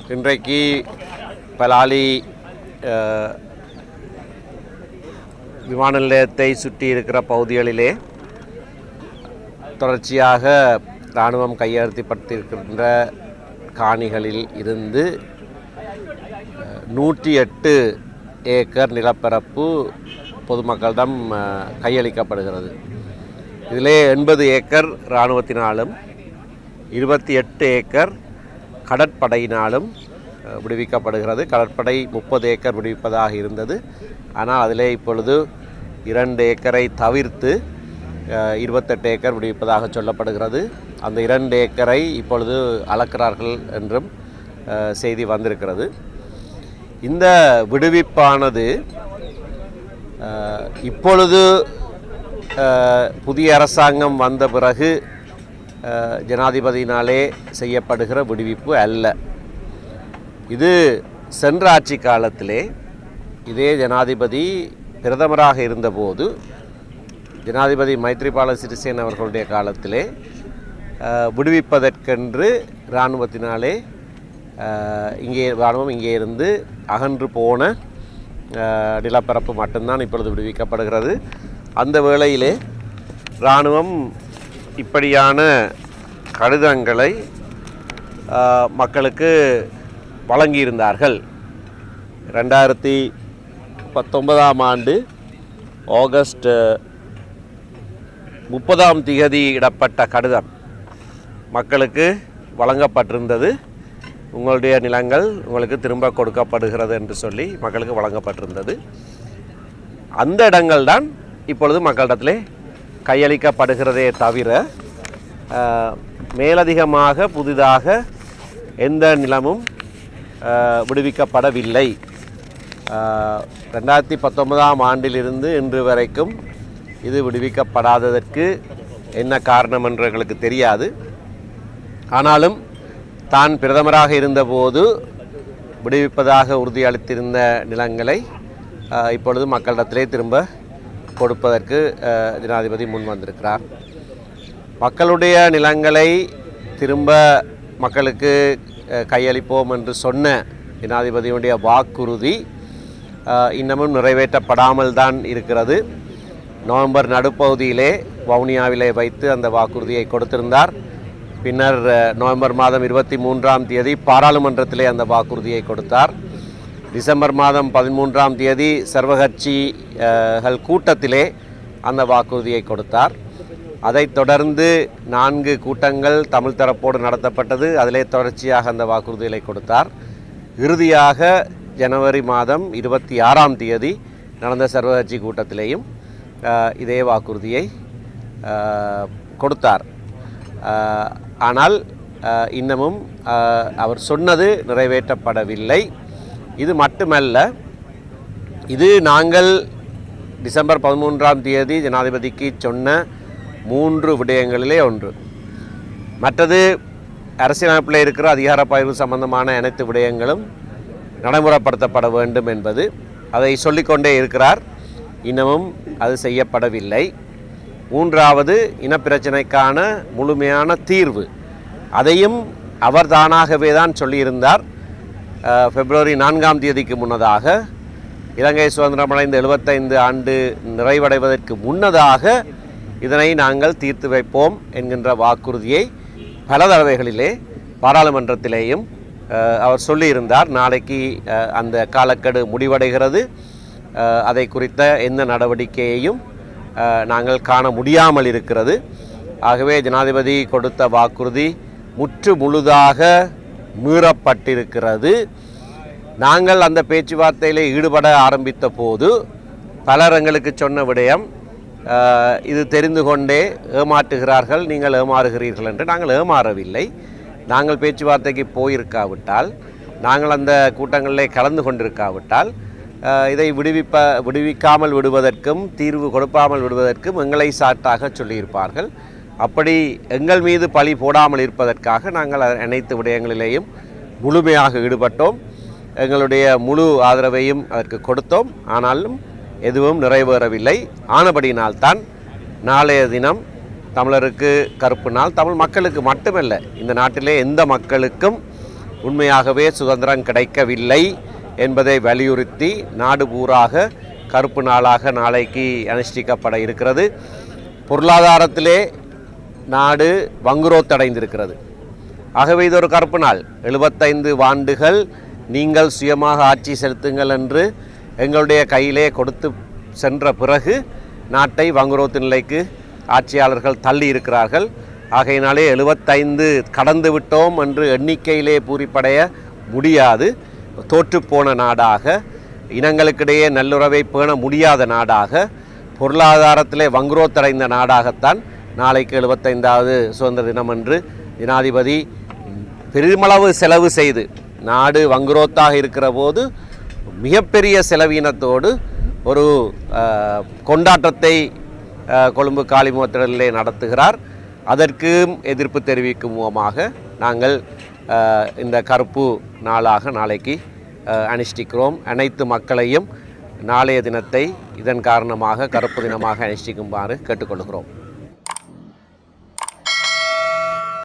இன்றைக்கு பலாலி அஹ், விமான நிலையத்தை சுற்றி இருக்கிற பகுதிகளிலே தொடர்ச்சியாக இராணுவம் கையெழுத்திப்படுத்தியிருக்கின்ற காணிகளில் இருந்து அஹ், நூற்றி எட்டு ஏக்கர் நிலப்பரப்பு பொதுமக்களிடம் அஹ், கையளிக்கப்படுகிறது இதிலே எண்பது ஏக்கர் இராணுவத்தினாலும் இருபத்தி எட்டு ஏக்கர் கடற்படையினாலும் அஹ், விடுவிக்கப்படுகிறது கடற்படை முப்பது ஏக்கர் விடுவிப்பதாக இருந்தது ஆனால் அதிலே இப்பொழுது இரண்டு ஏக்கரை தவிர்த்து அஹ், இருபத்தெட்டு ஏக்கர் விடுவிப்பதாக சொல்லப்படுகிறது அந்த இரண்டு ஏக்கரை இப்பொழுது அளக்கிறார்கள் என்றும் அஹ், செய்தி வந்திருக்கிறது இந்த விடுவிப்பானது அஹ், இப்பொழுது அஹ், புதிய அரசாங்கம் வந்த பிறகு அஹ், ஜனாதிபதியினாலே செய்யப்படுகிற விடுவிப்பு அல்ல இது சென்ற ஆட்சி காலத்திலே இதே ஜனாதிபதி பிரதமராக இருந்தபோது ஜனாதிபதி மைத்ரிபால சிறிசேன அவர்களுடைய காலத்திலே அஹ், விடுவிப்பதற்கென்று இராணுவத்தினாலே அஹ், இங்கே இராணுவம் இங்கே இருந்து அகன்று போன அஹ், நிலப்பரப்பு மட்டும்தான் இப்பொழுது விடுவிக்கப்படுகிறது அந்த வேளையிலே இராணுவம் இப்படியான கடிதங்களை அஹ், மக்களுக்கு வழங்கியிருந்தார்கள் ரெண்டாயிரத்தி பத்தொன்பதாம் ஆண்டு ஆகஸ்ட் முப்பதாம் திகதி இடப்பட்ட கடிதம் மக்களுக்கு வழங்கப்பட்டிருந்தது உங்களுடைய நிலங்கள் உங்களுக்கு திரும்ப கொடுக்கப்படுகிறது என்று சொல்லி மக்களுக்கு வழங்கப்பட்டிருந்தது அந்த இடங்கள் தான் இப்பொழுது மக்களிடத்திலே கையளிக்கப்படுகிறதே தவிர அஹ், மேலதிகமாக புதிதாக எந்த நிலமும் அஹ், விடுவிக்கப்படவில்லை அஹ், ரெண்டாயிரத்தி பத்தொன்பதாம் ஆண்டிலிருந்து இன்று வரைக்கும் இது விடுவிக்கப்படாததற்கு என்ன காரணம் என்று எங்களுக்கு தெரியாது ஆனாலும் தான் பிரதமராக இருந்தபோது விடுவிப்பதாக உறுதியளித்திருந்த நிலங்களை அஹ், இப்பொழுது மக்களிடத்திலே திரும்ப கொடுப்பதற்கு அஹ், ஜனாதிபதி முன் வந்திருக்கிறார் மக்களுடைய நிலங்களை திரும்ப மக்களுக்கு அஹ், கையளிப்போம் என்று சொன்ன ஜனாதிபதியுடைய வாக்குறுதி அஹ், இன்னமும் நிறைவேற்றப்படாமல் தான் இருக்கிறது நவம்பர் நடுப்பகுதியிலே வவுனியாவிலே வைத்து அந்த வாக்குறுதியை கொடுத்திருந்தார் பின்னர் அஹ், நவம்பர் மாதம் இருபத்தி மூன்றாம் தேதி பாராளுமன்றத்திலே அந்த வாக்குறுதியை கொடுத்தார் டிசம்பர் மாதம் பதிமூன்றாம் தேதி சர்வகட்சிகள் கூட்டத்திலே அந்த வாக்குறுதியை கொடுத்தார் அதைத் தொடர்ந்து நான்கு கூட்டங்கள் தமிழ் தரப்போடு நடத்தப்பட்டது அதிலே தொடர்ச்சியாக அந்த வாக்குறுதிகளை கொடுத்தார் இறுதியாக ஜனவரி மாதம் இருபத்தி ஆறாம் தேதி நடந்த சர்வகட்சி கூட்டத்திலேயும் அஹ், இதே வாக்குறுதியை அஹ், கொடுத்தார் அஹ், ஆனால் அஹ், இன்னமும் அஹ், அவர் சொன்னது நிறைவேற்றப்படவில்லை இது மட்டுமல்ல இது நாங்கள் டிசம்பர் பதிமூன்றாம் தேதி ஜனாதிபதிக்கு சொன்ன மூன்று விடயங்களிலே ஒன்று மற்றது அரசியலமைப்பில் இருக்கிற அதிகார பகிர்வு சம்பந்தமான அனைத்து விடயங்களும் நடைமுறைப்படுத்தப்பட வேண்டும் என்பது அதை சொல்லிக்கொண்டே இருக்கிறார் இன்னமும் அது செய்யப்படவில்லை மூன்றாவது இனப்பிரச்சனைக்கான முழுமையான தீர்வு அதையும் அவர் தானாகவே தான் சொல்லியிருந்தார் அஹ், பிப்ரவரி நான்காம் தேதிக்கு முன்னதாக இலங்கை சுதந்திரமடைந்த எழுபத்தைந்து ஆண்டு நிறைவடைவதற்கு முன்னதாக இதனை நாங்கள் தீர்த்து வைப்போம் என்கின்ற வாக்குறுதியை பல தடவைகளிலே பாராளுமன்றத்திலேயும் அஹ், அவர் சொல்லியிருந்தார் நாளைக்கு அஹ், அந்த காலக்கெடு முடிவடைகிறது அஹ், அதை குறித்த எந்த நடவடிக்கையையும் அஹ், நாங்கள் காண முடியாமல் இருக்கிறது ஆகவே ஜனாதிபதி கொடுத்த வாக்குறுதி முற்று முழுதாக மீறப்பட்டிருக்கிறது நாங்கள் அந்த பேச்சுவார்த்தையிலே ஈடுபட ஆரம்பித்த போது பலர் எங்களுக்கு சொன்ன விடயம் அஹ், இது தெரிந்து கொண்டே ஏமாற்றுகிறார்கள் நீங்கள் ஏமாறுகிறீர்கள் என்று நாங்கள் ஏமாறவில்லை நாங்கள் பேச்சுவார்த்தைக்கு போயிருக்காவிட்டால் நாங்கள் அந்த கூட்டங்களிலே கலந்து கொண்டிருக்காவிட்டால் அஹ், இதை விடுவிப்ப விடுவிக்காமல் விடுவதற்கும் தீர்வு கொடுப்பாமல் விடுவதற்கும் எங்களை சாட்டாக சொல்லியிருப்பார்கள் அப்படி எங்கள் மீது பழி போடாமல் இருப்பதற்காக நாங்கள் அ- அனைத்து விடயங்களிலேயும் முழுமையாக ஈடுபட்டோம் எங்களுடைய முழு ஆதரவையும் அதற்கு கொடுத்தோம் ஆனாலும் எதுவும் நிறைவேறவில்லை ஆனபடியினால்தான் நாளைய தினம் தமிழருக்கு கருப்பு நாள் தமிழ் மக்களுக்கு மட்டுமல்ல இந்த நாட்டிலே எந்த மக்களுக்கும் உண்மையாகவே சுதந்திரம் கிடைக்கவில்லை என்பதை வலியுறுத்தி நாடு பூராக கருப்பு நாளாக நாளைக்கு அனுஷ்டிக்கப்பட இருக்கிறது பொருளாதாரத்திலே நாடு வங்குரோத்தடைந்திருக்கிறது ஆகவே இது ஒரு கருப்பு நாள் எழுபத்தைந்து ஆண்டுகள் நீங்கள் சுயமாக ஆட்சி செலுத்துங்கள் என்று எங்களுடைய கையிலே கொடுத்து சென்ற பிறகு நாட்டை வங்குரோத்து நிலைக்கு ஆட்சியாளர்கள் தள்ளி இருக்கிறார்கள் ஆகையினாலே எழுபத்தைந்து கடந்து விட்டோம் என்று எண்ணிக்கையிலே பூரிப்படைய முடியாது தோற்றுப்போன நாடாக இனங்களுக்கிடையே நல்லுறவை பேண முடியாத நாடாக பொருளாதாரத்திலே வங்குரோத்தடைந்த நாடாகத்தான் நாளைக்கு எழுபத்தைந்தாவது சுதந்திர தினம் என்று ஜனாதிபதி பெருமளவு செலவு செய்து நாடு வங்குரோத்தாக இருக்கிற போது மிகப்பெரிய செலவீனத்தோடு ஒரு அஹ், கொண்டாட்டத்தை அஹ், கொழும்பு காளிமுகத்திடலிலே நடத்துகிறார் அதற்கும் எதிர்ப்பு தெரிவிக்கும் முகமாக நாங்கள் அஹ், இந்த கருப்பு நாளாக நாளைக்கு அஹ், அனுஷ்டிக்கிறோம் அனைத்து மக்களையும் நாளைய தினத்தை இதன் காரணமாக கருப்பு தினமாக அனுஷ்டிக்குமாறு கேட்டுக்கொள்கிறோம்